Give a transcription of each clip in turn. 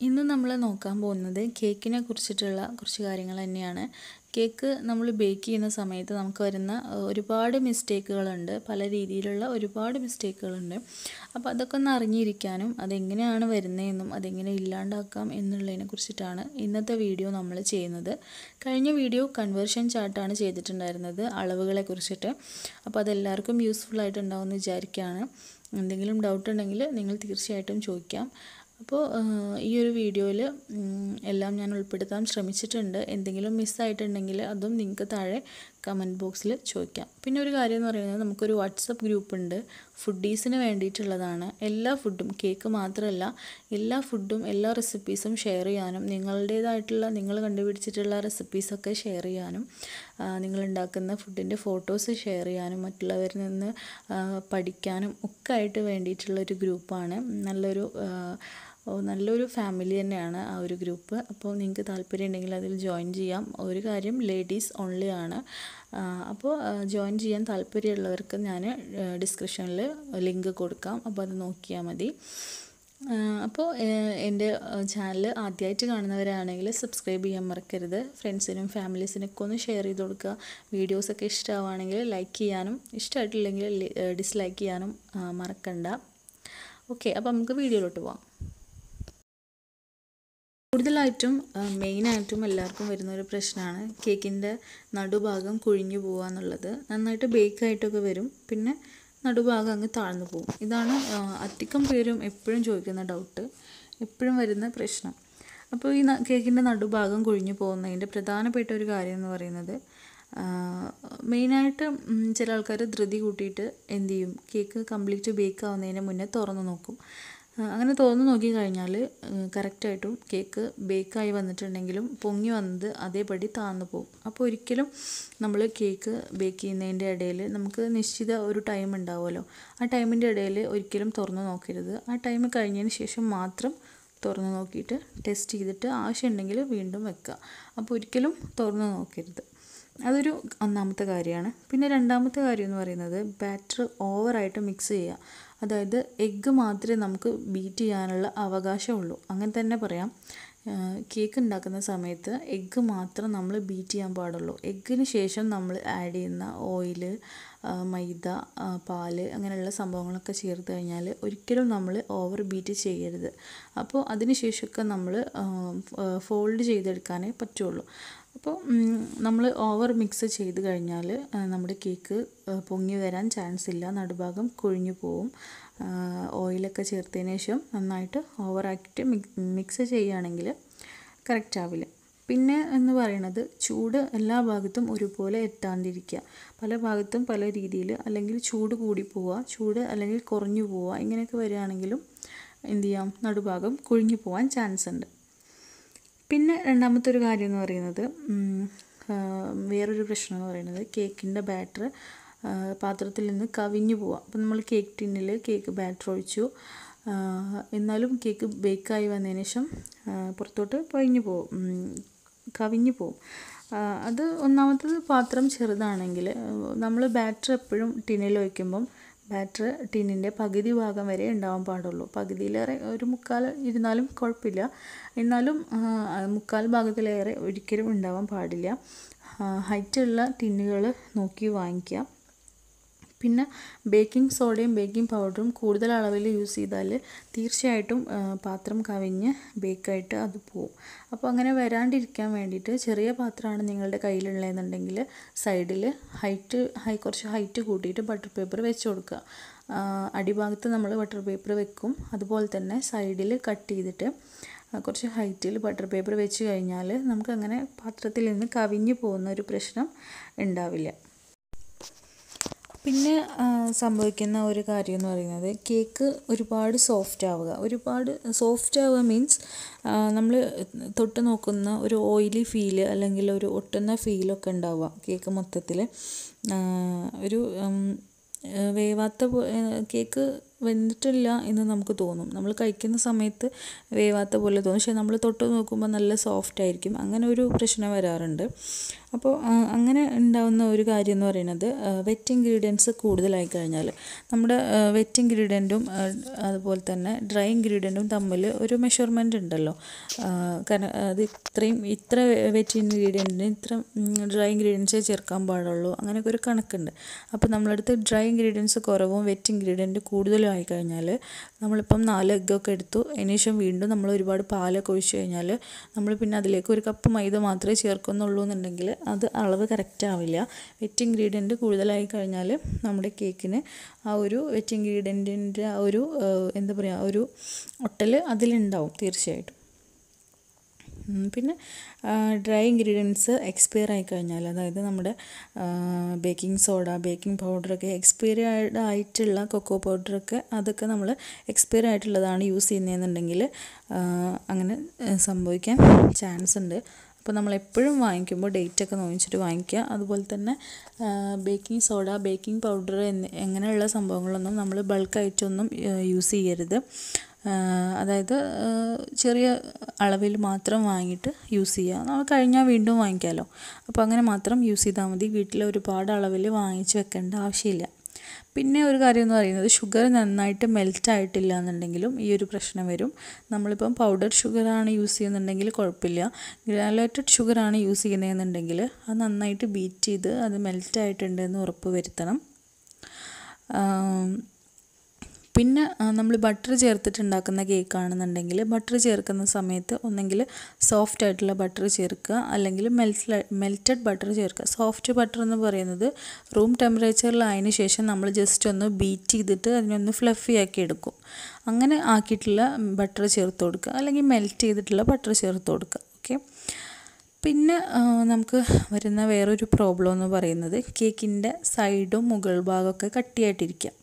ഇന്ന് നമ്മൾ നോക്കാൻ പോകുന്നത് കേക്കിനെ കുറിച്ചിട്ടുള്ള കുറച്ച് കാര്യങ്ങൾ തന്നെയാണ് കേക്ക് നമ്മൾ ബേക്ക് ചെയ്യുന്ന സമയത്ത് നമുക്ക് വരുന്ന ഏഹ്, ഒരുപാട് മിസ്റ്റേക്കുകളുണ്ട് പല രീതിയിലുള്ള ഒരുപാട് മിസ്റ്റേക്കുകളുണ്ട് അപ്പോൾ അതൊക്കെ ഒന്ന് അറിഞ്ഞിരിക്കാനും അതെങ്ങനെയാണ് വരുന്നതെന്നും അതെങ്ങനെ ഇല്ലാണ്ടാക്കാം എന്നുള്ളതിനെ കുറിച്ചിട്ടാണ് ഇന്നത്തെ വീഡിയോ നമ്മൾ ചെയ്യുന്നത് കഴിഞ്ഞ വീഡിയോ കൺവേർഷൻ ചാർട്ടാണ് ചെയ്തിട്ടുണ്ടായിരുന്നത് അളവുകളെ കുറിച്ചിട്ട് അപ്പോൾ അതെല്ലാവർക്കും യൂസ്ഫുൾ ആയിട്ടുണ്ടാവുമെന്ന് വിചാരിക്കുകയാണ് എന്തെങ്കിലും ഡൗട്ട് ഉണ്ടെങ്കിൽ നിങ്ങൾ തീർച്ചയായിട്ടും ചോദിക്കാം അപ്പോൾ ഈ ഒരു വീഡിയോയിൽ എല്ലാം ഞാൻ ഉൾപ്പെടുത്താൻ ശ്രമിച്ചിട്ടുണ്ട് എന്തെങ്കിലും മിസ്സായിട്ടുണ്ടെങ്കിൽ അതും നിങ്ങൾക്ക് താഴെ കമൻറ്റ് ബോക്സിൽ ചോദിക്കാം പിന്നെ ഒരു കാര്യം എന്ന് പറയുന്നത് നമുക്കൊരു വാട്സപ്പ് ഗ്രൂപ്പ് ഉണ്ട് ഫുഡീസിന് വേണ്ടിയിട്ടുള്ളതാണ് എല്ലാ ഫുഡും കേക്ക് മാത്രമല്ല എല്ലാ ഫുഡും എല്ലാ റെസിപ്പീസും ഷെയർ ചെയ്യാനും നിങ്ങളുടേതായിട്ടുള്ള നിങ്ങൾ കണ്ടുപിടിച്ചിട്ടുള്ള റെസിപ്പീസൊക്കെ ഷെയർ ചെയ്യാനും ആ, നിങ്ങൾ ഉണ്ടാക്കുന്ന ഫുഡിൻ്റെ ഫോട്ടോസ് ഷെയർ ചെയ്യാനും മറ്റുള്ളവരിൽ നിന്ന് ആ, പഠിക്കാനും ഒക്കെ ആയിട്ട് വേണ്ടിയിട്ടുള്ള ഒരു ഗ്രൂപ്പാണ് നല്ലൊരു ആ, ഓ, നല്ലൊരു ഫാമിലി തന്നെയാണ് ആ ഒരു ഗ്രൂപ്പ് അപ്പോൾ നിങ്ങൾക്ക് താല്പര്യം ഉണ്ടെങ്കിൽ അതിൽ ജോയിൻ ചെയ്യാം ഒരു കാര്യം ലേഡീസ് ഓൺലി ആണ് ആ, അപ്പോൾ ജോയിൻ ചെയ്യാൻ താല്പര്യമുള്ളവർക്ക് ഞാൻ ഡിസ്ക്രിപ്ഷനിൽ ലിങ്ക് കൊടുക്കാം അപ്പോൾ അത് നോക്കിയാൽ മതി ആ, അപ്പോൾ ഏഹ്, എൻ്റെ ചാനൽ ആദ്യമായിട്ട് കാണുന്നവരാണെങ്കിൽ സബ്സ്ക്രൈബ് ചെയ്യാൻ മറക്കരുത് ഫ്രണ്ട്സിനും ഫാമിലീസിനൊക്കെ ഒന്ന് ഷെയർ ചെയ്ത് കൊടുക്കുക വീഡിയോസൊക്കെ ഇഷ്ടമാണെങ്കിൽ ലൈക്ക് ചെയ്യാനും ഇഷ്ടമായിട്ടില്ലെങ്കിൽ ഡിസ്ലൈക്ക് ചെയ്യാനും ആ, മറക്കണ്ട ഓക്കെ അപ്പോൾ നമുക്ക് വീഡിയോയിലോട്ട് പോവാം കൂടുതലായിട്ടും മെയിനായിട്ടും എല്ലാവർക്കും വരുന്ന ഒരു പ്രശ്നമാണ് കേക്കിൻ്റെ നടുഭാഗം കുഴിഞ്ഞു പോകുക എന്നുള്ളത് നന്നായിട്ട് ബേക്കായിട്ടൊക്കെ വരും പിന്നെ നടുഭാഗം അങ്ങ് താഴ്ന്നു പോകും ഇതാണ് ആ, അധികം പേരും എപ്പോഴും ചോദിക്കുന്ന ഡൗട്ട് എപ്പോഴും വരുന്ന പ്രശ്നം അപ്പോൾ ഈ ന- കേക്കിൻ്റെ നടുഭാഗം കുഴിഞ്ഞു പോകുന്നതിൻ്റെ പ്രധാനപ്പെട്ട ഒരു കാര്യം എന്ന് പറയുന്നത് മെയിനായിട്ട് ചില ആൾക്കാർ ധൃതി കൂട്ടിയിട്ട് എന്ത് ചെയ്യും കേക്ക് കംപ്ലീറ്റ് ബേക്ക് ആവുന്നതിന് മുന്നേ തുറന്ന് നോക്കും ആ, അങ്ങനെ തുറന്ന് നോക്കി കഴിഞ്ഞാൽ കറക്റ്റായിട്ടും കേക്ക് ബേക്കായി വന്നിട്ടുണ്ടെങ്കിലും പൊങ്ങി വന്നത് അതേപടി താഴ്ന്നു പോകും അപ്പോൾ ഒരിക്കലും നമ്മൾ കേക്ക് ബേക്ക് ചെയ്യുന്നതിൻ്റെ ഇടയിൽ നമുക്ക് നിശ്ചിത ഒരു ടൈം ഉണ്ടാവുമല്ലോ ആ ടൈമിൻ്റെ ഇടയിൽ ഒരിക്കലും തുറന്ന് നോക്കരുത് ആ ടൈം കഴിഞ്ഞതിന് ശേഷം മാത്രം തുറന്ന് നോക്കിയിട്ട് ടെസ്റ്റ് ചെയ്തിട്ട് ആവശ്യമുണ്ടെങ്കിൽ വീണ്ടും വെക്കുക അപ്പോൾ ഒരിക്കലും തുറന്ന് നോക്കരുത് അതൊരു ഒന്നാമത്തെ കാര്യമാണ് പിന്നെ രണ്ടാമത്തെ കാര്യം എന്ന് പറയുന്നത് ബാറ്റർ ഓവറായിട്ട് മിക്സ് ചെയ്യുക അതായത് എഗ്ഗ് മാത്രമേ നമുക്ക് ബീറ്റ് ചെയ്യാനുള്ള അവകാശമുള്ളൂ അങ്ങനെ തന്നെ പറയാം കേക്ക് ഉണ്ടാക്കുന്ന സമയത്ത് എഗ്ഗ് മാത്രം നമ്മൾ ബീറ്റ് ചെയ്യാൻ പാടുള്ളൂ എഗ്ഗിന് ശേഷം നമ്മൾ ആഡ് ചെയ്യുന്ന ഓയിൽ മൈദ ആ, പാല് അങ്ങനെയുള്ള സംഭവങ്ങളൊക്കെ ചേർത്ത് കഴിഞ്ഞാൽ ഒരിക്കലും നമ്മൾ ഓവർ ബീറ്റ് ചെയ്യരുത് അപ്പോൾ അതിന് ശേഷമൊക്കെ നമ്മൾ ഫോൾഡ് ചെയ്തെടുക്കാനേ പറ്റുള്ളൂ അപ്പോൾ നമ്മൾ ഓവർ മിക്സ് ചെയ്ത് കഴിഞ്ഞാൽ ആ, നമ്മുടെ കേക്ക് ആ, പൊങ്ങി വരാൻ ചാൻസ് ഇല്ല നടുഭാഗം കൊഴിഞ്ഞു പോവും ആ, ഓയിലൊക്കെ ചേർത്തതിന് ശേഷം നന്നായിട്ട് ഓവറാക്കിയിട്ട് മിക്സ് ചെയ്യുകയാണെങ്കിൽ കറക്റ്റ് ആവില്ല പിന്നെ എന്ന് പറയുന്നത് ചൂട് എല്ലാ ഭാഗത്തും ഒരുപോലെ എത്താണ്ടിരിക്കുക പല ഭാഗത്തും പല രീതിയിൽ അല്ലെങ്കിൽ ചൂട് കൂടി പോവുക ചൂട് അല്ലെങ്കിൽ കുറഞ്ഞു പോവുക ഇങ്ങനെയൊക്കെ വരികയാണെങ്കിലും എന്ത് ചെയ്യാം നടുഭാഗം കൊഴിഞ്ഞു പോകാൻ ചാൻസ് ഉണ്ട് പിന്നെ രണ്ടാമത്തെ ഒരു കാര്യം എന്ന് പറയുന്നത് ഉം, ആ, വേറൊരു പ്രശ്നം എന്ന് പറയുന്നത് കേക്കിൻ്റെ ബാറ്റർ പാത്രത്തിൽ നിന്ന് കവിഞ്ഞു പോവുക അപ്പം നമ്മൾ കേക്ക് ടിന്നിൽ കേക്ക് ബാറ്റർ ഒഴിച്ചു ആ, എന്നാലും കേക്ക് ബേക്കായി വന്നതിന് ശേഷം ആ, പുറത്തോട്ട് പൊഴിഞ്ഞു പോകും ഉം, കവിഞ്ഞു പോകും ആ, അത് ഒന്നാമത്തത് പാത്രം ചെറുതാണെങ്കിൽ നമ്മൾ ബാറ്റർ എപ്പോഴും ടിന്നിൽ ഒഴിക്കുമ്പം ബാറ്റർ ടിന്നിൻ്റെ പകുതി ഭാഗം വരെ ഉണ്ടാവാൻ പാടുള്ളൂ പകുതിയിലേറെ ഒരു മുക്കാൽ ഇരുന്നാലും കുഴപ്പമില്ല എന്നാലും ആ, മുക്കാൽ ഭാഗത്തിലേറെ ഒരിക്കലും ഉണ്ടാവാൻ പാടില്ല ഹൈറ്റുള്ള ടിന്നുകൾ നോക്കി വാങ്ങിക്കുക പിന്നെ ബേക്കിംഗ് സോഡയും ബേക്കിംഗ് പൗഡറും കൂടുതൽ അളവിൽ യൂസ് ചെയ്താൽ തീർച്ചയായിട്ടും ആ, പാത്രം കവിഞ്ഞ് ബേക്കായിട്ട് അത് പോവും അപ്പോൾ അങ്ങനെ വരാണ്ടിരിക്കാൻ വേണ്ടിയിട്ട് ചെറിയ പാത്രമാണ് നിങ്ങളുടെ കയ്യിലുള്ളതെന്നുണ്ടെങ്കിൽ സൈഡിൽ ഹൈറ്റ് ഹൈ കുറച്ച് ഹൈറ്റ് കൂട്ടിയിട്ട് ബട്ടർ പേപ്പർ വെച്ച് കൊടുക്കുക ആ, അടിഭാഗത്ത് നമ്മൾ ബട്ടർ പേപ്പർ വെക്കും അതുപോലെ തന്നെ സൈഡിൽ കട്ട് ചെയ്തിട്ട് ആ, കുറച്ച് ഹൈറ്റിൽ ബട്ടർ പേപ്പർ വെച്ച് കഴിഞ്ഞാൽ നമുക്കങ്ങനെ പാത്രത്തിൽ നിന്ന് കവിഞ്ഞു പോകുന്ന ഒരു പ്രശ്നം ഉണ്ടാവില്ല പിന്നെ ആ, സംഭവിക്കുന്ന ഒരു കാര്യം എന്ന് പറയുന്നത് കേക്ക് ഒരുപാട് സോഫ്റ്റ് ആവുക ഒരുപാട് സോഫ്റ്റ് ആവുക മീൻസ് നമ്മൾ തൊട്ട് നോക്കുന്ന ഒരു ഓയിലി ഫീല് അല്ലെങ്കിൽ ഒരു ഒട്ടുന്ന ഫീലൊക്കെ ഉണ്ടാവുക കേക്ക് മൊത്തത്തിൽ ഒരു ഉം, ആ, വേവാത്ത പോ- ആ, കേക്ക് വെന്തിട്ടില്ല എന്ന് നമുക്ക് തോന്നും നമ്മൾ കഴിക്കുന്ന സമയത്ത് വേവാത്ത പോലെ തോന്നും പക്ഷേ നമ്മൾ തൊട്ട് നോക്കുമ്പോൾ നല്ല സോഫ്റ്റ് ആയിരിക്കും അങ്ങനെ ഒരു പ്രശ്നം വരാറുണ്ട് അപ്പോൾ ആ, അങ്ങനെ ഉണ്ടാവുന്ന ഒരു കാര്യം എന്ന് പറയുന്നത് വെറ്റ് ഇൻഗ്രീഡിയൻസ് കൂടുതലായി കഴിഞ്ഞാൽ നമ്മുടെ വെറ്റ് ഇൻഗ്രീഡിയൻറ്റും അതുപോലെ തന്നെ ഡ്രൈ ഇൻഗ്രീഡിയൻറ്റും തമ്മിൽ ഒരു മെഷർമെൻ്റ് ഉണ്ടല്ലോ ആ, കാരണം അത് ഇത്രയും ഇത്ര വെറ്റ് ഇൻഗ്രീഡിയൻറ്റിന് ഇത്ര ഡ്രൈ ഇൻഗ്രീഡിയൻസേ ചേർക്കാൻ പാടുള്ളൂ അങ്ങനെയൊക്കെ ഒരു കണക്കുണ്ട് അപ്പോൾ നമ്മളടുത്ത് ഡ്രൈ ഇൻഗ്രീഡിയൻസ് കുറവും വെറ്റ് ഇൻഗ്രീഡിയൻറ്റ് കൂടുതലും ആയി കഴിഞ്ഞാൽ നമ്മളിപ്പം നാല് എഗ്ഗൊക്കെ എടുത്തു അതിന് ശേഷം വീണ്ടും നമ്മൾ ഒരുപാട് പാലൊക്കെ ഒഴിച്ച് കഴിഞ്ഞാൽ നമ്മൾ പിന്നെ അതിലേക്ക് ഒരു കപ്പ് മൈദ മാത്രമേ ചേർക്കുന്നുള്ളൂ എന്നുണ്ടെങ്കിൽ അത് അളവ് കറക്റ്റ് ആവില്ല വെറ്റ് ഇൻഗ്രീഡിയൻറ്റ് കൂടുതലായി കഴിഞ്ഞാൽ നമ്മുടെ കേക്കിന് ആ ഒരു വെറ്റ് ഇൻഗ്രീഡിയൻറ്റിൻ്റെ ആ ഒരു ആ, എന്താ പറയുക ഒരു ഒട്ടൽ അതിലുണ്ടാവും തീർച്ചയായിട്ടും ഉം, പിന്നെ ഡ്രൈ ഇൻഗ്രീഡിയൻസ് എക്സ്പയർ ആയി കഴിഞ്ഞാൽ അതായത് നമ്മുടെ ബേക്കിംഗ് സോഡ ബേക്കിംഗ് പൗഡറൊക്കെ എക്സ്പയറി ആയിട്ടുള്ള കൊക്കോ പൗഡറൊക്കെ അതൊക്കെ നമ്മൾ എക്സ്പയർ ആയിട്ടുള്ളതാണ് യൂസ് ചെയ്യുന്നതെന്നുണ്ടെങ്കിൽ അങ്ങനെ ആ, സംഭവിക്കാൻ ചാൻസ് ഉണ്ട് അപ്പോൾ നമ്മൾ എപ്പോഴും വാങ്ങിക്കുമ്പോൾ ഡേറ്റ് ഒക്കെ നോക്കിച്ചിട്ട് വാങ്ങിക്കുക അതുപോലെ തന്നെ ബേക്കിംഗ് സോഡ ബേക്കിംഗ് പൗഡർ എന്ന് എങ്ങനെയുള്ള സംഭവങ്ങളൊന്നും നമ്മൾ ബൾക്കായിട്ടൊന്നും യൂസ് ചെയ്യരുത് ആ, അതായത് ആ, ചെറിയ അളവിൽ മാത്രം വാങ്ങിയിട്ട് യൂസ് ചെയ്യുക നമ്മൾ കഴിഞ്ഞാൽ വീണ്ടും വാങ്ങിക്കാമല്ലോ അപ്പോൾ അങ്ങനെ മാത്രം യൂസ് ചെയ്താൽ മതി വീട്ടിൽ ഒരുപാട് അളവിൽ വാങ്ങിച്ച് വെക്കേണ്ട ആവശ്യമില്ല പിന്നെ ഒരു കാര്യം എന്ന് പറയുന്നത് ഷുഗർ നന്നായിട്ട് മെൽറ്റ് ആയിട്ടില്ല എന്നുണ്ടെങ്കിലും ഈ ഒരു പ്രശ്നം വരും നമ്മളിപ്പം പൗഡർ ഷുഗറാണ് യൂസ് ചെയ്യുന്നുണ്ടെങ്കിൽ കുഴപ്പമില്ല ഗ്രാനുലേറ്റഡ് ഷുഗറാണ് യൂസ് ചെയ്യുന്നതെന്നുണ്ടെങ്കിൽ അത് നന്നായിട്ട് ബീറ്റ് ചെയ്ത് അത് മെൽറ്റ് ആയിട്ടുണ്ടെന്ന് ഉറപ്പ് വരുത്തണം ആം, പിന്നെ നമ്മൾ ബട്ടർ ചേർത്തിട്ടുണ്ടാക്കുന്ന കേക്ക് ആണെന്നുണ്ടെങ്കിൽ ബട്ടർ ചേർക്കുന്ന സമയത്ത് ഒന്നെങ്കിൽ സോഫ്റ്റ് ആയിട്ടുള്ള ബട്ടർ ചേർക്കുക അല്ലെങ്കിൽ മെൽറ്റ് മെൽറ്റഡ് ബട്ടർ ചേർക്കുക സോഫ്റ്റ് ബട്ടർ എന്ന് പറയുന്നത് റൂം ടെമ്പറേച്ചറിലായതിനു ശേഷം നമ്മൾ ജസ്റ്റ് ഒന്ന് ബീറ്റ് ചെയ്തിട്ട് അതിനൊന്ന് ഫ്ലഫി ആക്കി എടുക്കും അങ്ങനെ ആക്കിയിട്ടുള്ള ബട്ടർ ചേർത്ത് കൊടുക്കുക അല്ലെങ്കിൽ മെൽറ്റ് ചെയ്തിട്ടുള്ള ബട്ടർ ചേർത്ത് കൊടുക്കുക ഓക്കെ പിന്നെ ആ, നമുക്ക് വരുന്ന വേറൊരു പ്രോബ്ലം എന്ന് പറയുന്നത് കേക്കിൻ്റെ സൈഡും മുകൾ ഭാഗമൊക്കെ കട്ടിയായിട്ടിരിക്കുക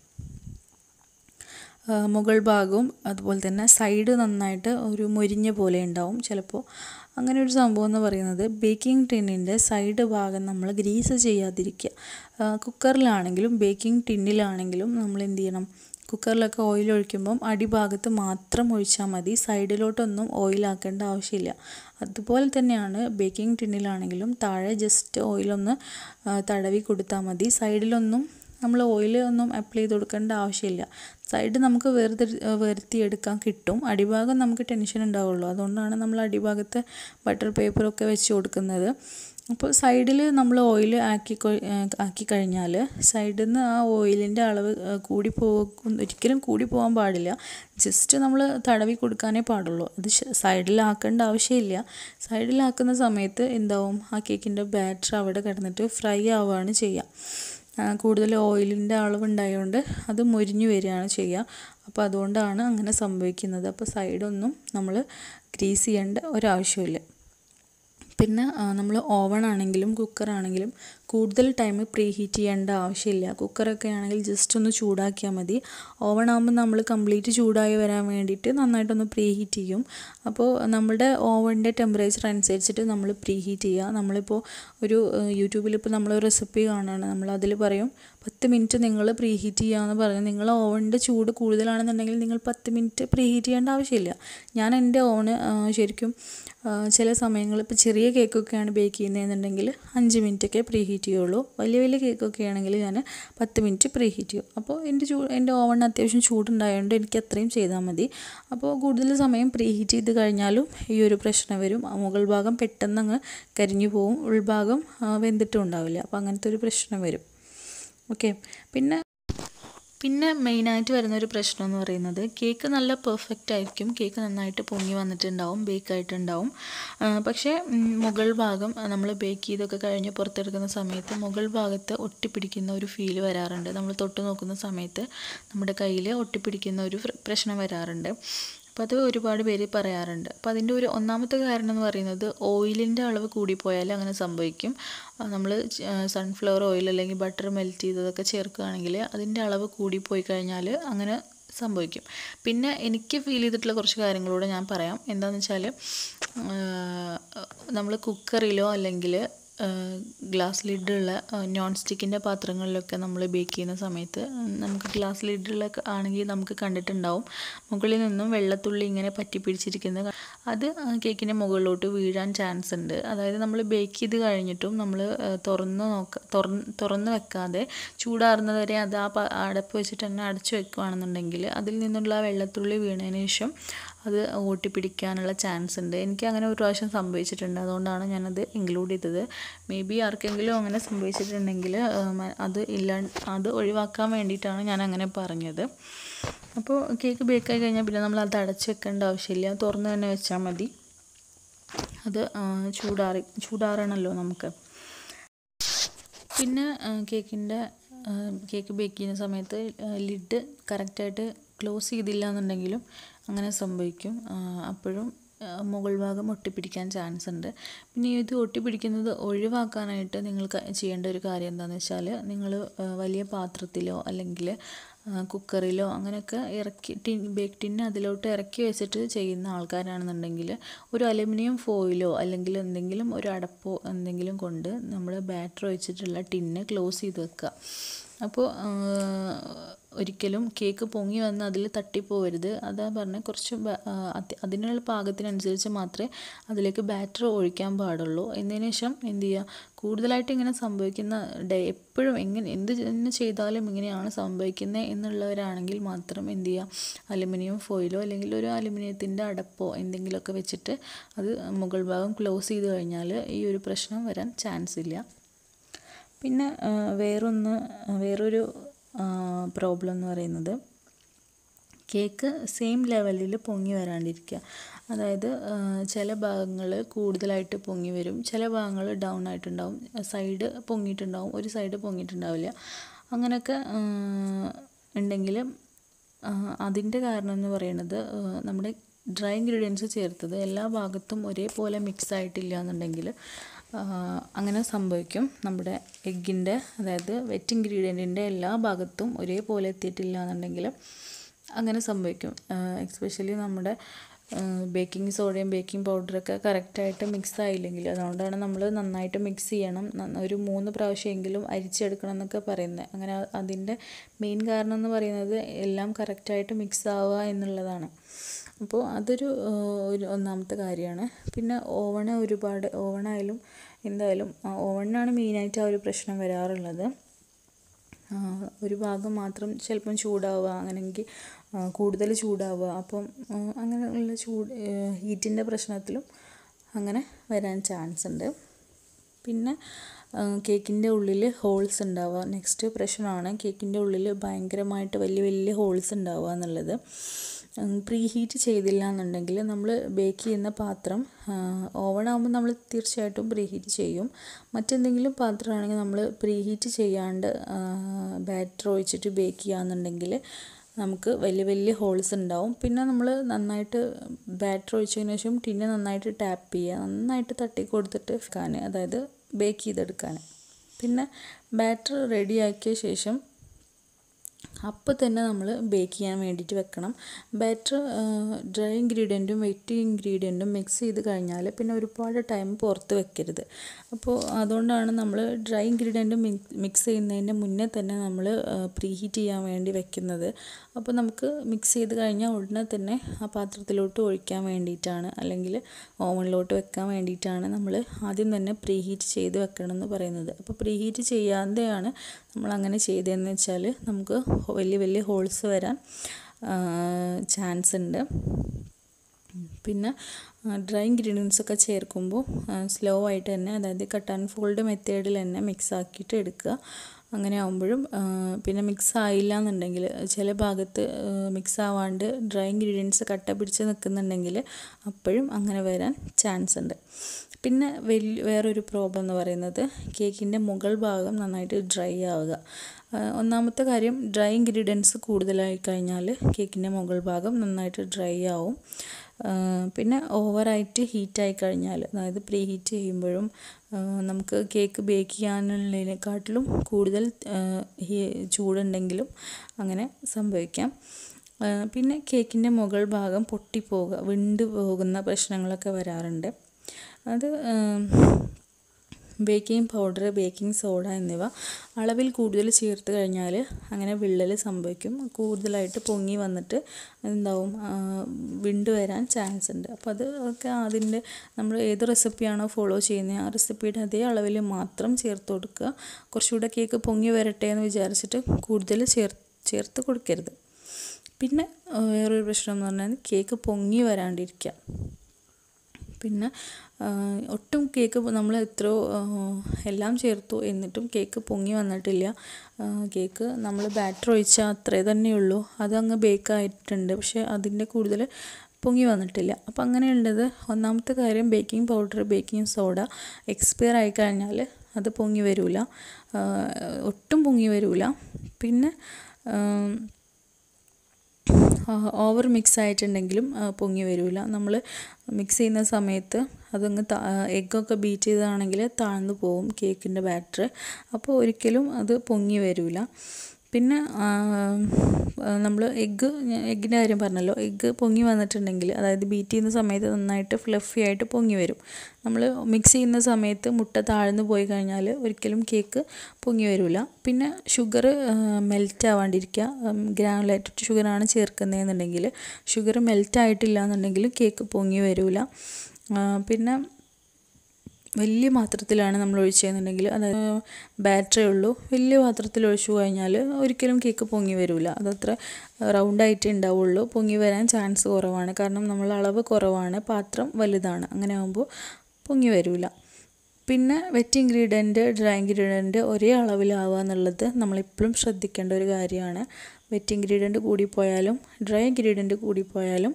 ആ, മുകൾ ഭാഗവും അതുപോലെ തന്നെ സൈഡ് നന്നായിട്ട് ഒരു മൊരിഞ്ഞ പോലെ ഉണ്ടാവും ചിലപ്പോൾ അങ്ങനെ ഒരു സംഭവം എന്ന് പറയുന്നത് ബേക്കിംഗ് ടിന്നിൻ്റെ സൈഡ് ഭാഗം നമ്മൾ ഗ്രീസ് ചെയ്യാതിരിക്കുക ആ, കുക്കറിലാണെങ്കിലും ബേക്കിംഗ് ടിന്നിലാണെങ്കിലും നമ്മൾ എന്ത് ചെയ്യണം കുക്കറിലൊക്കെ ഓയിൽ ഒഴിക്കുമ്പം അടിഭാഗത്ത് മാത്രം ഒഴിച്ചാൽ മതി സൈഡിലോട്ടൊന്നും ഓയിലാക്കേണ്ട ആവശ്യമില്ല അതുപോലെ തന്നെയാണ് ബേക്കിംഗ് ടിന്നിലാണെങ്കിലും താഴെ ജസ്റ്റ് ഓയിലൊന്ന് ആ, തടവി കൊടുത്താൽ മതി സൈഡിലൊന്നും നമ്മൾ ഓയിൽ ഒന്നും അപ്ലൈ ചെയ്ത് കൊടുക്കേണ്ട ആവശ്യമില്ല സൈഡ് നമുക്ക് വേർതി വരുത്തിയെടുക്കാൻ കിട്ടും അടിഭാഗം നമുക്ക് ടെൻഷൻ ഉണ്ടാവുള്ളൂ അതുകൊണ്ടാണ് നമ്മൾ അടിഭാഗത്ത് ബട്ടർ പേപ്പറൊക്കെ വെച്ച് കൊടുക്കുന്നത് അപ്പോൾ സൈഡിൽ നമ്മൾ ഓയിൽ ആക്കി കൊ- ഏ, ആക്കി കഴിഞ്ഞാൽ സൈഡിൽ നിന്ന് ആ ഓയിലിൻ്റെ അളവ് ഏ, കൂടി പോകും ഒരിക്കലും കൂടി പോകാൻ പാടില്ല ജസ്റ്റ് നമ്മൾ തടവി കൊടുക്കാനേ പാടുള്ളൂ അത് സൈഡിലാക്കേണ്ട ആവശ്യമില്ല സൈഡിലാക്കുന്ന സമയത്ത് എന്താവും ആ കേക്കിൻ്റെ ബാറ്റർ അവിടെ കിടന്നിട്ട് ഫ്രൈ ആവുകയാണ് ചെയ്യുക ആ, കൂടുതൽ ഓയിലിൻ്റെ അളവുണ്ടായതുകൊണ്ട് അത് മൊരിഞ്ഞു വരികയാണ് ചെയ്യുക അപ്പോൾ അതുകൊണ്ടാണ് അങ്ങനെ സംഭവിക്കുന്നത് അപ്പോൾ സൈഡൊന്നും നമ്മൾ ഗ്രീസ് ചെയ്യേണ്ട ഒരാവശ്യമില്ല പിന്നെ നമ്മൾ ഓവൺ ആണെങ്കിലും കുക്കറാണെങ്കിലും കൂടുതൽ ടൈം പ്രീ ഹീറ്റ് ചെയ്യേണ്ട ആവശ്യമില്ല കുക്കറൊക്കെ ആണെങ്കിൽ ജസ്റ്റ് ഒന്ന് ചൂടാക്കിയാൽ മതി ഓവൺ ആകുമ്പോൾ നമ്മൾ കംപ്ലീറ്റ് ചൂടായി വരാൻ വേണ്ടിയിട്ട് നന്നായിട്ടൊന്ന് പ്രീ ഹീറ്റ് ചെയ്യും അപ്പോൾ നമ്മുടെ ഓവൻ്റെ ടെമ്പറേച്ചർ അനുസരിച്ചിട്ട് നമ്മൾ പ്രീ ഹീറ്റ് ചെയ്യുക നമ്മളിപ്പോൾ ഒരു യൂട്യൂബിൽ ഇപ്പോൾ നമ്മൾ റെസിപ്പി കാണുകയാണ് നമ്മൾ അതിൽ പറയും പത്ത് മിനിറ്റ് നിങ്ങൾ പ്രീ ഹീറ്റ് ചെയ്യാമെന്ന് പറഞ്ഞു നിങ്ങൾ ഓവൻ്റെ ചൂട് കൂടുതലാണെന്നുണ്ടെങ്കിൽ നിങ്ങൾ പത്ത് മിനിറ്റ് പ്രീ ഹീറ്റ് ചെയ്യേണ്ട ആവശ്യമില്ല ഞാൻ എൻ്റെ ഓവന് ശരിക്കും ആ, ചില സമയങ്ങളിൽ ഇപ്പോൾ ചെറിയ കേക്കൊക്കെയാണ് ബേക്ക് ചെയ്യുന്നതെന്നുണ്ടെങ്കിൽ അഞ്ച് മിനിറ്റൊക്കെ പ്രീ ഹീറ്റ് ചെയ്യുള്ളൂ വലിയ വലിയ കേക്കൊക്കെ ആണെങ്കിൽ ഞാൻ പത്ത് മിനിറ്റ് പ്രീ ഹീറ്റ് ചെയ്യും അപ്പോൾ എൻ്റെ ചൂ എൻ്റെ ഓവണിന് അത്യാവശ്യം ചൂടുണ്ടായതുകൊണ്ട് എനിക്ക് അത്രയും ചെയ്താൽ മതി അപ്പോൾ കൂടുതൽ സമയം പ്രീ ഹീറ്റ് ചെയ്ത് കഴിഞ്ഞാലും ഈ ഒരു പ്രശ്നം വരും ആ മുകൾ ഭാഗം പെട്ടെന്ന് അങ്ങ് കരിഞ്ഞു പോവും ഉൾഭാഗം ആ, വെന്തിട്ടും ഉണ്ടാവില്ല അപ്പോൾ അങ്ങനത്തെ ഒരു പ്രശ്നം വരും ഓക്കെ പിന്നെ പിന്നെ മെയിനായിട്ട് വരുന്ന ഒരു പ്രശ്നം എന്ന് പറയുന്നത് കേക്ക് നല്ല പെർഫെക്റ്റ് ആയിരിക്കും കേക്ക് നന്നായിട്ട് പൊങ്ങി വന്നിട്ടുണ്ടാവും ബേക്ക് ആയിട്ടുണ്ടാവും ആ, പക്ഷേ ഉം, മുകൾ ഭാഗം നമ്മൾ ബേക്ക് ചെയ്തൊക്കെ കഴിഞ്ഞ് പുറത്തെടുക്കുന്ന സമയത്ത് മുകൾ ഭാഗത്ത് ഒട്ടിപ്പിടിക്കുന്ന ഒരു ഫീൽ വരാറുണ്ട് നമ്മൾ തൊട്ട് നോക്കുന്ന സമയത്ത് നമ്മുടെ കയ്യിൽ ഒട്ടിപ്പിടിക്കുന്ന ഒരു പ്ര- പ്രശ്നം വരാറുണ്ട് അപ്പോൾ അത് ഒരുപാട് പേര് പറയാറുണ്ട് അപ്പോൾ അതിൻ്റെ ഒരു ഒന്നാമത്തെ കാരണം എന്ന് പറയുന്നത് ഓയിലിൻ്റെ അളവ് കൂടിപ്പോയാൽ അങ്ങനെ സംഭവിക്കും നമ്മൾ സൺഫ്ലവർ ഓയിൽ അല്ലെങ്കിൽ ബട്ടർ മെൽറ്റ് ചെയ്തതൊക്കെ ചേർക്കുകയാണെങ്കിൽ അതിൻ്റെ അളവ് കൂടിപ്പോയി കഴിഞ്ഞാൽ അങ്ങനെ സംഭവിക്കും പിന്നെ എനിക്ക് ഫീൽ ചെയ്തിട്ടുള്ള കുറച്ച് കാര്യങ്ങളൂടെ ഞാൻ പറയാം എന്താണെന്ന് വെച്ചാൽ നമ്മൾ കുക്കറിലോ അല്ലെങ്കിൽ ഗ്ലാസ് ലിഡുള്ള നോൺ സ്റ്റിക്കിൻ്റെ പാത്രങ്ങളിലൊക്കെ നമ്മൾ ബേക്ക് ചെയ്യുന്ന സമയത്ത് നമുക്ക് ഗ്ലാസ് ലിഡുള്ള ആണെങ്കിൽ നമുക്ക് കണ്ടിട്ടുണ്ടാവും മുകളിൽ നിന്നും വെള്ളത്തുള്ളി ഇങ്ങനെ പറ്റി പിടിച്ചിരിക്കുന്നത് അത് കേക്കിൻ്റെ മുകളിലോട്ട് വീഴാൻ ചാൻസ് ഉണ്ട് അതായത് നമ്മൾ ബേക്ക് ചെയ്ത് കഴിഞ്ഞിട്ടും നമ്മൾ തുറന്ന് നോക്ക തുറന്ന് തുറന്ന് വെക്കാതെ ചൂടാറുന്നത് വരെ അത് ആ പ- അടപ്പ് വെച്ചിട്ട് തന്നെ അടച്ചു വെക്കുകയാണെന്നുണ്ടെങ്കിൽ അതിൽ നിന്നുള്ള ആ വെള്ളത്തുള്ളി വീണതിന് ശേഷം അത് ഒട്ടിപ്പിടിക്കാനുള്ള ചാൻസ് ഉണ്ട് എനിക്ക് അങ്ങനെ ഒരു പ്രാവശ്യം സംഭവിച്ചിട്ടുണ്ട് അതുകൊണ്ടാണ് ഞാനത് ഇൻക്ലൂഡ് ചെയ്തത് മേ ബി ആർക്കെങ്കിലും അങ്ങനെ സംഭവിച്ചിട്ടുണ്ടെങ്കിൽ അത് ഇല്ലാ അത് ഒഴിവാക്കാൻ വേണ്ടിയിട്ടാണ് ഞാൻ അങ്ങനെ പറഞ്ഞത് അപ്പോൾ കേക്ക് ബേക്കായി കഴിഞ്ഞാൽ പിന്നെ നമ്മൾ അത് അടച്ച് വെക്കേണ്ട ആവശ്യമില്ല തുറന്ന് തന്നെ വെച്ചാൽ മതി അത് ആ, ചൂടാറി ചൂടാറണമല്ലോ നമുക്ക് പിന്നെ കേക്കിൻ്റെ കേക്ക് ബേക്ക് ചെയ്യുന്ന സമയത്ത് ലിഡ് കറക്റ്റായിട്ട് ക്ലോസ് ചെയ്തില്ല എന്നുണ്ടെങ്കിലും അങ്ങനെ സംഭവിക്കും ആ, അപ്പോഴും ആ, മുകൾ ഭാഗം ഒട്ടിപ്പിടിക്കാൻ ചാൻസ് ഉണ്ട് പിന്നെ ഇത് ഒട്ടിപ്പിടിക്കുന്നത് ഒഴിവാക്കാനായിട്ട് നിങ്ങൾ ക- ചെയ്യേണ്ട ഒരു കാര്യം എന്താണെന്ന് വെച്ചാൽ നിങ്ങൾ വലിയ പാത്രത്തിലോ അല്ലെങ്കിൽ കുക്കറിലോ അങ്ങനെയൊക്കെ ഇറക്കി ടിൻ ബേക്ക് ടിന്ന് അതിലോട്ട് ഇറക്കി വെച്ചിട്ട് ചെയ്യുന്ന ആൾക്കാരാണെന്നുണ്ടെങ്കിൽ ഒരു അലുമിനിയം ഫോയിലോ അല്ലെങ്കിൽ എന്തെങ്കിലും ഒരു അടപ്പോ എന്തെങ്കിലും കൊണ്ട് നമ്മൾ ബാറ്റർ ഒഴിച്ചിട്ടുള്ള ടിന്ന് ക്ലോസ് ചെയ്ത് വെക്കുക അപ്പോൾ ഒരിക്കലും കേക്ക് പൊങ്ങി വന്ന് അതിൽ തട്ടിപ്പോവരുത് അതാ പറഞ്ഞ കുറച്ച് ബ- ആ, അത് അതിനുള്ള പാകത്തിനനുസരിച്ച് മാത്രമേ അതിലേക്ക് ബാറ്റർ ഒഴിക്കാൻ പാടുള്ളൂ എന്നതിന് ശേഷം എന്ത് ചെയ്യുക കൂടുതലായിട്ട് ഇങ്ങനെ സംഭവിക്കുന്ന ഡേ എപ്പോഴും എങ്ങനെ എന്ത് തന്നെ ചെയ്താലും ഇങ്ങനെയാണ് സംഭവിക്കുന്നത് എന്നുള്ളവരാണെങ്കിൽ മാത്രം എന്ത് ചെയ്യുക അലുമിനിയം ഫോയിലോ അല്ലെങ്കിൽ ഒരു അലുമിനിയത്തിൻ്റെ അടപ്പോ എന്തെങ്കിലുമൊക്കെ വെച്ചിട്ട് അത് മുകൾ ഭാഗം ക്ലോസ് ചെയ്ത് കഴിഞ്ഞാൽ ഈ ഒരു പ്രശ്നം വരാൻ ചാൻസ് ഇല്ല പിന്നെ ആ, വേറൊന്ന് വേറൊരു പ്രോബ്ലം എന്ന് പറയുന്നത് കേക്ക് സെയിം ലെവലിൽ പൊങ്ങി വരാണ്ടിരിക്കുക അതായത് ആ, ചില ഭാഗങ്ങൾ കൂടുതലായിട്ട് പൊങ്ങി വരും ചില ഭാഗങ്ങൾ ഡൗൺ ആയിട്ടുണ്ടാവും സൈഡ് പൊങ്ങിയിട്ടുണ്ടാവും ഒരു സൈഡ് പൊങ്ങിയിട്ടുണ്ടാവില്ല അങ്ങനെയൊക്കെ ഉണ്ടെങ്കിൽ അതിൻ്റെ കാരണം എന്ന് പറയുന്നത് ആ, നമ്മുടെ ഡ്രൈ ഇൻഗ്രീഡിയൻസ് ചേർത്തത് എല്ലാ ഭാഗത്തും ഒരേപോലെ മിക്സ് ആയിട്ടില്ല എന്നുണ്ടെങ്കിൽ ആ, അങ്ങനെ സംഭവിക്കും നമ്മുടെ എഗ്ഗിൻ്റെ അതായത് വെറ്റ് ഇൻഗ്രീഡിയൻറ്റിൻ്റെ എല്ലാ ഭാഗത്തും ഒരേപോലെ എത്തിയിട്ടില്ല എന്നുണ്ടെങ്കിൽ അങ്ങനെ സംഭവിക്കും എക്സ്പെഷ്യലി നമ്മുടെ ബേക്കിംഗ് സോഡയും ബേക്കിംഗ് പൗഡറൊക്കെ കറക്റ്റായിട്ട് മിക്സ് ആയില്ലെങ്കിൽ അതുകൊണ്ടാണ് നമ്മൾ നന്നായിട്ട് മിക്സ് ചെയ്യണം നന്ന- ഒരു മൂന്ന് പ്രാവശ്യമെങ്കിലും അരിച്ചെടുക്കണം എന്നൊക്കെ പറയുന്നത് അങ്ങനെ അ- അതിൻ്റെ മെയിൻ കാരണം എന്ന് പറയുന്നത് എല്ലാം കറക്റ്റായിട്ട് മിക്സ് ആവുക എന്നുള്ളതാണ് അപ്പോൾ അതൊരു ആ, ഒരു ഒന്നാമത്തെ കാര്യമാണ് പിന്നെ ഓവണ് ഒരുപാട് ഓവണായാലും എന്തായാലും ഓവണിനാണ് മെയിനായിട്ട് ആ ഒരു പ്രശ്നം വരാറുള്ളത് ആ, ഒരു ഭാഗം മാത്രം ചിലപ്പം ചൂടാവുക അങ്ങനെയെങ്കിൽ കൂടുതൽ ചൂടാവുക അപ്പം ആ, അങ്ങനെയുള്ള ചൂട് ഹീറ്റിൻ്റെ പ്രശ്നത്തിലും അങ്ങനെ വരാൻ ചാൻസ് ഉണ്ട് പിന്നെ കേക്കിൻ്റെ ഉള്ളിൽ ഹോൾസ് ഉണ്ടാവുക നെക്സ്റ്റ് പ്രശ്നമാണ് കേക്കിൻ്റെ ഉള്ളിൽ ഭയങ്കരമായിട്ട് വലിയ വലിയ ഹോൾസ് ഉണ്ടാവുക എന്നുള്ളത് പ്രീ ഹീറ്റ് ചെയ്തില്ല എന്നുണ്ടെങ്കിൽ നമ്മൾ ബേക്ക് ചെയ്യുന്ന പാത്രം ഓവൺ ആകുമ്പോൾ നമ്മൾ തീർച്ചയായിട്ടും പ്രീ ഹീറ്റ് ചെയ്യും മറ്റെന്തെങ്കിലും പാത്രമാണെങ്കിൽ നമ്മൾ പ്രീ ഹീറ്റ് ചെയ്യാണ്ട് ബാറ്റർ ഒഴിച്ചിട്ട് ബേക്ക് ചെയ്യുകയാണെന്നുണ്ടെങ്കിൽ നമുക്ക് വലിയ വലിയ ഹോൾസ് ഉണ്ടാവും പിന്നെ നമ്മൾ നന്നായിട്ട് ബാറ്റർ ഒഴിച്ചതിന് ശേഷം ടിന്ന് നന്നായിട്ട് ടാപ്പ് ചെയ്യുക നന്നായിട്ട് തട്ടി കൊടുത്തിട്ട് വെക്കാൻ അതായത് ബേക്ക് ചെയ്തെടുക്കാൻ പിന്നെ ബാറ്റർ റെഡിയാക്കിയ ശേഷം അപ്പോൾ തന്നെ നമ്മൾ ബേക്ക് ചെയ്യാൻ വേണ്ടിയിട്ട് വെക്കണം ബാറ്റർ ഡ്രൈ ഇൻഗ്രീഡിയൻറ്റും വെറ്റ് ഇൻഗ്രീഡിയൻറ്റും മിക്സ് ചെയ്ത് കഴിഞ്ഞാൽ പിന്നെ ഒരുപാട് ടൈം പുറത്ത് വെക്കരുത് അപ്പോൾ അതുകൊണ്ടാണ് നമ്മൾ ഡ്രൈ ഇൻഗ്രീഡിയൻറ്റ് മിക്സ് ചെയ്യുന്നതിൻ്റെ മുന്നേ തന്നെ നമ്മൾ പ്രീ ഹീറ്റ് ചെയ്യാൻ വേണ്ടി വെക്കുന്നത് അപ്പോൾ നമുക്ക് മിക്സ് ചെയ്ത് കഴിഞ്ഞാൽ ഉടനെ തന്നെ ആ പാത്രത്തിലോട്ട് ഒഴിക്കാൻ വേണ്ടിയിട്ടാണ് അല്ലെങ്കിൽ ഓവനിലോട്ട് വെക്കാൻ വേണ്ടിയിട്ടാണ് നമ്മൾ ആദ്യം തന്നെ പ്രീ ഹീറ്റ് ചെയ്ത് വെക്കണം എന്ന് പറയുന്നത് അപ്പോൾ പ്രീ ഹീറ്റ് ചെയ്യാതെയാണ് നമ്മൾ അങ്ങനെ ചെയ്തതെന്ന് വെച്ചാൽ നമുക്ക് വലിയ വലിയ ഹോൾസ് വരാൻ ചാൻസ് ഉണ്ട് പിന്നെ ഡ്രൈ ഇൻഗ്രീഡിയൻസ് ഒക്കെ ചേർക്കുമ്പോൾ സ്ലോ ആയിട്ട് തന്നെ അതായത് കട്ട് ആൻഡ് ഫോൾഡ് മെത്തേഡിൽ തന്നെ മിക്സ് ആക്കിയിട്ട് എടുക്കുക അങ്ങനെ ആകുമ്പോഴും പിന്നെ മിക്സ് ആയില്ല എന്നുണ്ടെങ്കിൽ ചില ഭാഗത്ത് മിക്സ് ആവാണ്ട് ഡ്രൈ ഇൻഗ്രീഡിയൻസ് കട്ട പിടിച്ച് നിൽക്കുന്നുണ്ടെങ്കിൽ അപ്പോഴും അങ്ങനെ വരാൻ ചാൻസ് ഉണ്ട് പിന്നെ വലിയ വേറൊരു പ്രോബ്ലം എന്ന് പറയുന്നത് കേക്കിൻ്റെ മുകൾ ഭാഗം നന്നായിട്ട് ഡ്രൈ ആവുക ഒന്നാമത്തെ കാര്യം ഡ്രൈ ഇൻഗ്രീഡിയൻസ് കൂടുതലായി കഴിഞ്ഞാൽ കേക്കിൻ്റെ മുകൾ ഭാഗം നന്നായിട്ട് ഡ്രൈ ആവും പിന്നെ ഓവറായിട്ട് ഹീറ്റായി കഴിഞ്ഞാൽ അതായത് പ്രീ ഹീറ്റ് ചെയ്യുമ്പോഴും നമുക്ക് കേക്ക് ബേക്ക് ചെയ്യാനുള്ളതിനെക്കാട്ടിലും കൂടുതൽ ചൂടുണ്ടെങ്കിലും അങ്ങനെ സംഭവിക്കാം പിന്നെ കേക്കിൻ്റെ മുകൾ ഭാഗം പൊട്ടിപ്പോവുക വിണ്ടു പോകുന്ന പ്രശ്നങ്ങളൊക്കെ വരാറുണ്ട് അത് ബേക്കിംഗ് പൗഡർ ബേക്കിംഗ് സോഡ എന്നിവ അളവിൽ കൂടുതൽ ചേർത്ത് കഴിഞ്ഞാൽ അങ്ങനെ വിള്ളൽ സംഭവിക്കും കൂടുതലായിട്ട് പൊങ്ങി വന്നിട്ട് എന്താവും വിണ്ടു വരാൻ ചാൻസ് ഉണ്ട് അപ്പോൾ അത് ഒക്കെ അതിൻ്റെ നമ്മൾ ഏത് റെസിപ്പിയാണോ ഫോളോ ചെയ്യുന്നത് ആ റെസിപ്പിയുടെ അതേ അളവിൽ മാത്രം ചേർത്ത് കൊടുക്കുക കുറച്ചുകൂടെ കേക്ക് പൊങ്ങി വരട്ടെ എന്ന് വിചാരിച്ചിട്ട് കൂടുതൽ ചേർ ചേർത്ത് കൊടുക്കരുത് പിന്നെ വേറൊരു പ്രശ്നം എന്ന് പറഞ്ഞാൽ കേക്ക് പൊങ്ങി വരാണ്ടിരിക്കുക പിന്നെ ഒട്ടും കേക്ക് നമ്മൾ എത്രയോ എല്ലാം ചേർത്തു എന്നിട്ടും കേക്ക് പൊങ്ങി വന്നിട്ടില്ല കേക്ക് നമ്മൾ ബാറ്റർ ഒഴിച്ചാൽ അത്രേ തന്നെയുള്ളൂ അതങ്ങ് ബേക്കായിട്ടുണ്ട് പക്ഷേ അതിൻ്റെ കൂടുതൽ പൊങ്ങി വന്നിട്ടില്ല അപ്പോൾ അങ്ങനെയുള്ളത് ഒന്നാമത്തെ കാര്യം baking powder baking soda expire ആയി കഴിഞ്ഞാൽ അത് പൊങ്ങി വരില്ല ഒട്ടും പൊങ്ങി വരില്ല പിന്നെ ഓവർ മിക്സ് ആയിട്ടുണ്ടെങ്കിലും പൊങ്ങി വരില്ല നമ്മൾ മിക്സ് ചെയ്യുന്ന സമയത്ത് അതങ്ങ് എഗ്ഗൊക്കെ ബീറ്റ് ചെയ്തതാണെങ്കിൽ താഴ്ന്നു പോവും കേക്കിൻ്റെ ബാറ്റർ അപ്പോൾ ഒരിക്കലും അത് പൊങ്ങി വരില്ല പിന്നെ നമ്മൾ എഗ്ഗ് എഗ്ഗിൻ്റെ കാര്യം പറഞ്ഞല്ലോ എഗ്ഗ് പൊങ്ങി വന്നിട്ടുണ്ടെങ്കിൽ അതായത് ബീറ്റ് ചെയ്യുന്ന സമയത്ത് നന്നായിട്ട് ഫ്ലഫി ആയിട്ട് പൊങ്ങി വരും നമ്മൾ മിക്സ് ചെയ്യുന്ന സമയത്ത് മുട്ട താഴ്ന്നു പോയി കഴിഞ്ഞാൽ ഒരിക്കലും കേക്ക് പൊങ്ങി വരില്ല പിന്നെ ഷുഗർ മെൽറ്റ് ആവാണ്ടിരിക്കുക ഗ്രാനുലേറ്റഡ് ഷുഗറാണ് ചേർക്കുന്നതെന്നുണ്ടെങ്കിൽ ഷുഗർ മെൽറ്റ് ആയിട്ടില്ല എന്നുണ്ടെങ്കിൽ കേക്ക് പൊങ്ങി വരില്ല പിന്നെ വലിയ പാത്രത്തിലാണ് നമ്മൾ ഒഴിച്ചതെന്നുണ്ടെങ്കിൽ അതായത് ബാറ്ററേ ഉള്ളൂ വലിയ പാത്രത്തിൽ ഒഴിച്ചു കഴിഞ്ഞാൽ ഒരിക്കലും കേക്ക് പൊങ്ങി വരില്ല അതത്ര റൗണ്ടായിട്ട് ഉണ്ടാവുള്ളൂ പൊങ്ങി വരാൻ ചാൻസ് കുറവാണ് കാരണം നമ്മൾ അളവ് കുറവാണ് പാത്രം വലുതാണ് അങ്ങനെ ആകുമ്പോൾ പൊങ്ങി വരില്ല പിന്നെ വെറ്റ് ഇൻഗ്രീഡിയൻറ്റ് ഡ്രൈ ഇൻഗ്രീഡിയൻറ്റ് ഒരേ അളവിലാവുക എന്നുള്ളത് നമ്മളെപ്പോഴും ശ്രദ്ധിക്കേണ്ട ഒരു കാര്യമാണ് വെറ്റ് ഇൻഗ്രീഡിയൻറ്റ് കൂടിപ്പോയാലും ഡ്രൈ ഇൻഗ്രീഡിയൻറ്റ് കൂടിപ്പോയാലും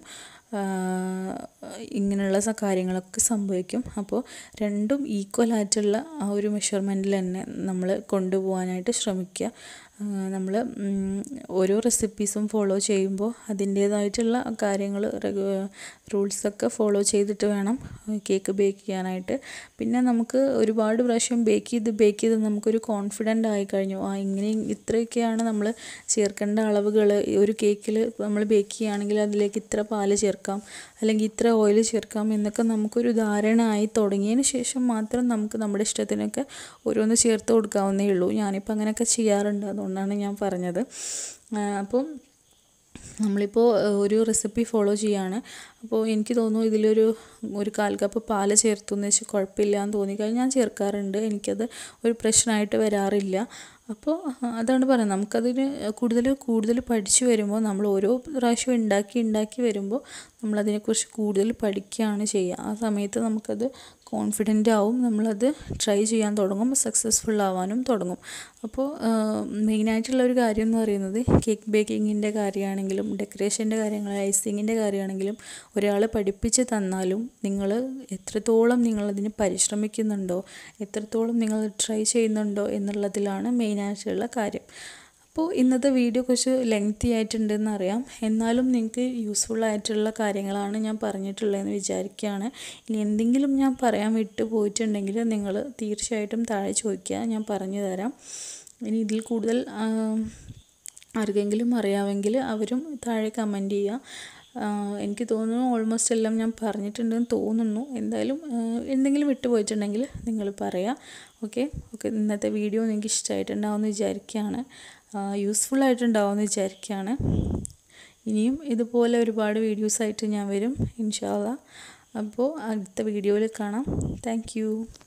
ഇങ്ങനെയുള്ള കാര്യങ്ങളൊക്കെ സംഭവിക്കും അപ്പോൾ രണ്ടും ഈക്വൽ ആയിട്ടുള്ള ആ ഒരു മെഷർമെൻറ്റിൽ തന്നെ നമ്മൾ കൊണ്ടുപോകാനായിട്ട് ശ്രമിക്കുക നമ്മൾ ഓരോ റെസിപ്പീസും ഫോളോ ചെയ്യുമ്പോൾ അതിൻ്റേതായിട്ടുള്ള കാര്യങ്ങൾ റൂൾസൊക്കെ ഫോളോ ചെയ്തിട്ട് വേണം കേക്ക് ബേക്ക് ചെയ്യാനായിട്ട് പിന്നെ നമുക്ക് ഒരുപാട് പ്രാവശ്യം ബേക്ക് ചെയ്ത് ബേക്ക് ചെയ്ത് നമുക്കൊരു കോൺഫിഡൻ്റ് ആയി കഴിഞ്ഞു ആ ഇങ്ങനെ ഇത്രയൊക്കെയാണ് നമ്മൾ ചേർക്കേണ്ട അളവുകൾ ഒരു കേക്കിൽ നമ്മൾ ബേക്ക് ചെയ്യുകയാണെങ്കിൽ അതിലേക്ക് ഇത്ര പാല് ചേർക്കാം അല്ലെങ്കിൽ ഇത്ര ഓയിൽ ചേർക്കാം എന്നൊക്കെ നമുക്കൊരു ധാരണ ആയി തുടങ്ങിയതിന് ശേഷം മാത്രം നമുക്ക് നമ്മുടെ ഇഷ്ടത്തിനൊക്കെ ഓരോന്ന് ചേർത്ത് കൊടുക്കാവുന്നേ ഉള്ളൂ ഞാനിപ്പോൾ അങ്ങനെയൊക്കെ ചെയ്യാറുണ്ട് അതുകൊണ്ടാണ് ഞാൻ പറഞ്ഞത് അപ്പം നമ്മളിപ്പോൾ ഒരു റെസിപ്പി ഫോളോ ചെയ്യാണ് അപ്പോൾ എനിക്ക് തോന്നുന്നു ഇതിലൊരു ഒരു കാൽ കപ്പ് പാല് ചേർത്തു എന്ന് വെച്ചാൽ കുഴപ്പമില്ല എന്ന് തോന്നിക്കഴിഞ്ഞാൽ ഞാൻ ചേർക്കാറുണ്ട് എനിക്കത് ഒരു പ്രശ്നമായിട്ട് വരാറില്ല അപ്പോൾ അതാണ് പറയുന്നത് നമുക്കതിന് കൂടുതൽ കൂടുതൽ പഠിച്ചു വരുമ്പോൾ നമ്മൾ ഓരോ പ്രാവശ്യം ഉണ്ടാക്കി ഉണ്ടാക്കി വരുമ്പോൾ നമ്മളതിനെക്കുറിച്ച് കൂടുതൽ പഠിക്കുകയാണ് ചെയ്യുക ആ സമയത്ത് നമുക്കത് കോൺഫിഡൻ്റ് ആവും നമ്മളത് ട്രൈ ചെയ്യാൻ തുടങ്ങും സക്സസ്ഫുൾ ആവാനും തുടങ്ങും അപ്പോൾ മെയിനായിട്ടുള്ള ഒരു കാര്യം എന്ന് പറയുന്നത് കേക്ക് ബേക്കിങ്ങിൻ്റെ കാര്യമാണെങ്കിലും ഡെക്കറേഷൻ്റെ കാര്യങ്ങൾ ഐസിങ്ങിൻ്റെ കാര്യമാണെങ്കിലും ഒരാൾ പഠിപ്പിച്ച് തന്നാലും നിങ്ങൾ എത്രത്തോളം നിങ്ങളതിന് പരിശ്രമിക്കുന്നുണ്ടോ എത്രത്തോളം നിങ്ങൾ ട്രൈ ചെയ്യുന്നുണ്ടോ എന്നുള്ളതിലാണ് മെയിനായിട്ടുള്ള കാര്യം അപ്പോൾ ഇന്നത്തെ വീഡിയോ കുറച്ച് ലെങ്തി ആയിട്ടുണ്ടെന്ന് അറിയാം എന്നാലും നിങ്ങൾക്ക് യൂസ്ഫുൾ ആയിട്ടുള്ള കാര്യങ്ങളാണ് ഞാൻ പറഞ്ഞിട്ടുള്ളതെന്ന് വിചാരിക്കുകയാണ് ഇനി എന്തെങ്കിലും ഞാൻ പറയാൻ വിട്ടു പോയിട്ടുണ്ടെങ്കിൽ നിങ്ങൾ തീർച്ചയായിട്ടും താഴെ ചോദിക്കുക ഞാൻ പറഞ്ഞു തരാം ഇനി ഇതിൽ കൂടുതൽ ആർക്കെങ്കിലും അറിയാമെങ്കിൽ അവരും താഴെ കമൻറ്റ് ചെയ്യുക എനിക്ക് തോന്നുന്നു ഓൾമോസ്റ്റ് എല്ലാം ഞാൻ പറഞ്ഞിട്ടുണ്ടെന്ന് തോന്നുന്നു എന്തായാലും എന്തെങ്കിലും വിട്ടുപോയിട്ടുണ്ടെങ്കിൽ നിങ്ങൾ പറയാം ഓക്കെ ഓക്കെ ഇന്നത്തെ വീഡിയോ നിങ്ങൾക്ക് ഇഷ്ടമായിട്ടുണ്ടാവുമെന്ന് വിചാരിക്കുകയാണ് യൂസ്ഫുൾ ആയിട്ടുണ്ടാവുമെന്ന് വിചാരിക്കുകയാണ് ഇനിയും ഇതുപോലെ ഒരുപാട് വീഡിയോസായിട്ട് ഞാൻ വരും ഇൻഷാല്ല അപ്പോൾ അടുത്ത വീഡിയോയിൽ കാണാം താങ്ക്